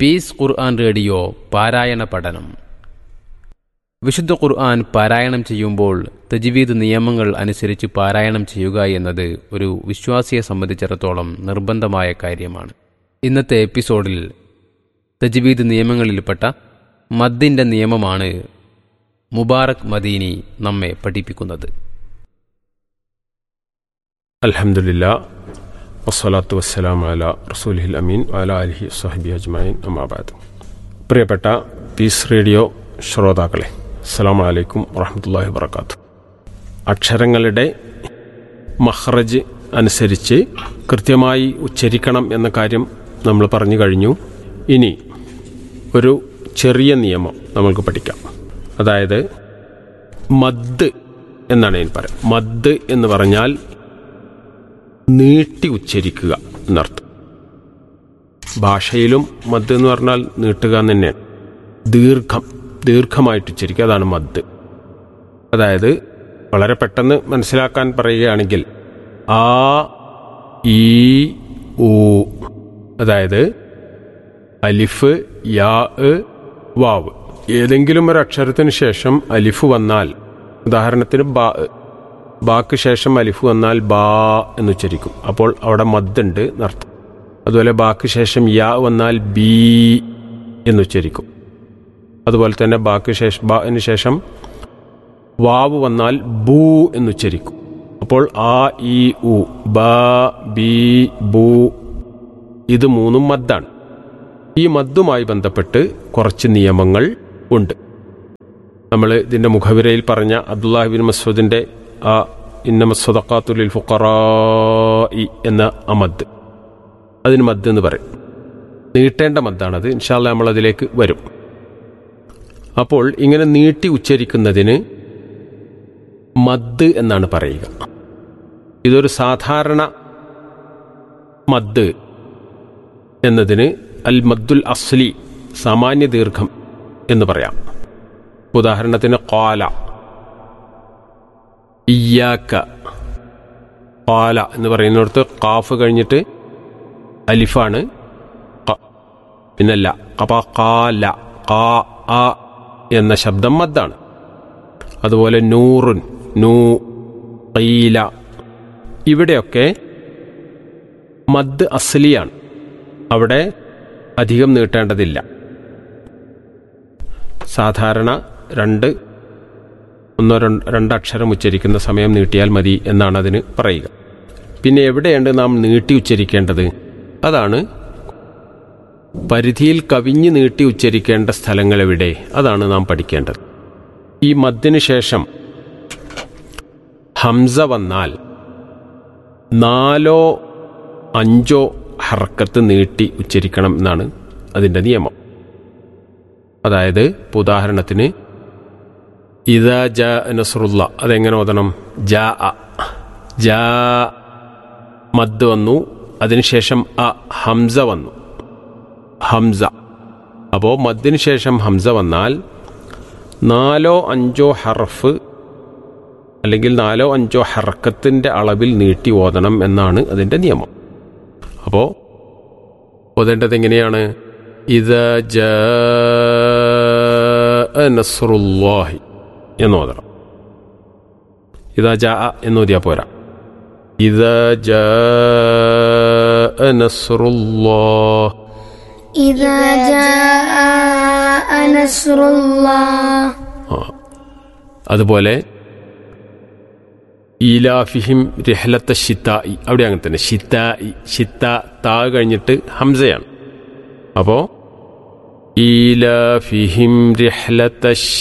piece ഖുർആൻ radio പാരായണ പഠനം വിശുദ്ധ ഖുർആൻ പാരായണം ചെയ്യുമ്പോൾ തജ്വീദ് നിയമങ്ങൾ അനുസരിച്ച് പാരായണം ചെയ്യുക എന്നത് ഒരു വിശ്വാസിയെ സംബന്ധിച്ചിടത്തോളം നിർബന്ധമായ കാര്യമാണ് ഇന്നത്തെ എപ്പിസോഡിൽ തജ്വീദ് നിയമങ്ങളിൽപ്പെട്ട മദ്ദിൻ്റെ നിയമമാണ് മുബാറക് മദീനി നമ്മെ പഠിപ്പിക്കുന്നത് അൽഹംദുലില്ലാ വസ്സലാത്തു വസ്സലാം അല റസൂലിഹിൽ അമീൻ അല അലിഹി സഹബി അജ്മൈൻ അമാബാദ് പ്രിയപ്പെട്ട പീസ് റേഡിയോ ശ്രോതാക്കളെ അസ്സാം വലൈക്കും വറഹമത്തല്ലാഹി വർക്കാത്തു അക്ഷരങ്ങളുടെ മഹ്റജ് അനുസരിച്ച് കൃത്യമായി ഉച്ചരിക്കണം എന്ന കാര്യം നമ്മൾ പറഞ്ഞു കഴിഞ്ഞു ഇനി ഒരു ചെറിയ നിയമം നമ്മൾക്ക് പഠിക്കാം അതായത് മദ് എന്നാണ് ഞാൻ പറയാം മദ് എന്ന് പറഞ്ഞാൽ നീട്ടി ഉച്ചരിക്കുക എന്നർത്ഥം ഭാഷയിലും മദ് എന്ന് പറഞ്ഞാൽ നീട്ടുക എന്ന് തന്നെയാണ് ദീർഘം ദീർഘമായിട്ട് ഉച്ചരിക്കുക അതാണ് മദ് അതായത് വളരെ പെട്ടെന്ന് മനസ്സിലാക്കാൻ പറയുകയാണെങ്കിൽ ആ ഈ ഊ അതായത് അലിഫ് യാ വാവ് ഏതെങ്കിലും ഒരു അക്ഷരത്തിന് ശേഷം അലിഫ് വന്നാൽ ഉദാഹരണത്തിന് ബാ ബാക്ക് ശേഷം അലിഫ് വന്നാൽ ബാ എന്ന് ഉച്ചരിക്കും അപ്പോൾ അവിടെ മദ്ദുണ്ട് എന്നർത്ഥം അതുപോലെ ബാക്ക് ശേഷം യാ വന്നാൽ ബി എന്ന് ഉച്ചരിക്കും അതുപോലെ തന്നെ ബാക്ക് ശേഷം ബാന് ശേഷം വാവ് വന്നാൽ ബൂ എന്ന് ഉച്ചരിക്കും അപ്പോൾ ആ ഈ ഉ ബ ബി ബൂ ഇത് മൂന്നും മദ്ദാണ് ഈ മദ്ദുമായി ബന്ധപ്പെട്ട് കുറച്ച് നിയമങ്ങൾ ഉണ്ട് നമ്മൾ ഇതിൻ്റെ മുഖവിരയിൽ പറഞ്ഞ അബ്ദുല്ലാഹിബിൻ മസൂദിൻ്റെ ആ ഇന്നമസ്വതക്കാത്തുലിൽ ഫുക്കറായി എന്ന ആ മദ് അതിന് മദ് എന്ന് പറയും നീട്ടേണ്ട മദ്ദാണത് ഇൻഷാല്ല നമ്മളതിലേക്ക് വരും അപ്പോൾ ഇങ്ങനെ നീട്ടി ഉച്ചരിക്കുന്നതിന് മദ് എന്നാണ് പറയുക ഇതൊരു സാധാരണ മദ് എന്നതിന് അൽ മദ്ദുൽ അസ്ലി സാമാന്യ ദീർഘം എന്ന് പറയാം ഉദാഹരണത്തിന് കോല ഇയാക്ക കാല എന്ന് പറയുന്നിടത്ത് കാഫ് കഴിഞ്ഞിട്ട് അലിഫാണ് പിന്നല്ല കപ കാല കാ ആ എന്ന ശബ്ദം മദ്ദാണ് അതുപോലെ നൂറുൻ നൂ കീല ഇവിടെയൊക്കെ മദ് അസ്ലിയാണ് അവിടെ അധികം നീട്ടേണ്ടതില്ല സാധാരണ രണ്ട് ഒന്നോ രണ്ടക്ഷരം ഉച്ചരിക്കുന്ന സമയം നീട്ടിയാൽ മതി എന്നാണ് അതിന് പറയുക പിന്നെ എവിടെയുണ്ട് നാം നീട്ടി ഉച്ചരിക്കേണ്ടത് അതാണ് പരിധിയിൽ കവിഞ്ഞ് നീട്ടി ഉച്ചരിക്കേണ്ട സ്ഥലങ്ങൾ എവിടെ അതാണ് നാം പഠിക്കേണ്ടത് ഈ മദ്ദിന് ശേഷം ഹംസ വന്നാൽ നാലോ അഞ്ചോ ഹർക്കത്ത് നീട്ടി ഉച്ചരിക്കണം എന്നാണ് അതിൻ്റെ നിയമം അതായത് ഉദാഹരണത്തിന് ഇതാ ജ നസറുല്ല അതെങ്ങനെ ഓതണം ജാ അ ജാ മദ് വന്നു അതിനുശേഷം അ ഹംസ വന്നു ഹംസ അപ്പോൾ മദ്ദിന് ശേഷം ഹംസ വന്നാൽ നാലോ അഞ്ചോ ഹർഫ് അല്ലെങ്കിൽ നാലോ അഞ്ചോ ഹർക്കത്തിൻ്റെ അളവിൽ നീട്ടി ഓതണം എന്നാണ് അതിൻ്റെ നിയമം അപ്പോൾ ഓതേണ്ടത് എങ്ങനെയാണ് ഇത് ജ നസറുല്ലാഹി എന്ന് ഓതണം ഇതാ ജാ എന്ന് ഓതിയാ പോരാ إذا جاء نصر الله إذا جاء نصر الله ആ അതുപോലെ ഈലാഫിഹിം രഹ്ലത്ത ഷിത്തായി അവിടെ അങ്ങനെ തന്നെ ഷിത്തായി ഷിത്ത താ കഴിഞ്ഞിട്ട് ഹംസയാണ് അപ്പോൾ ഈലാഫിഹിം രഹ്ലത്ത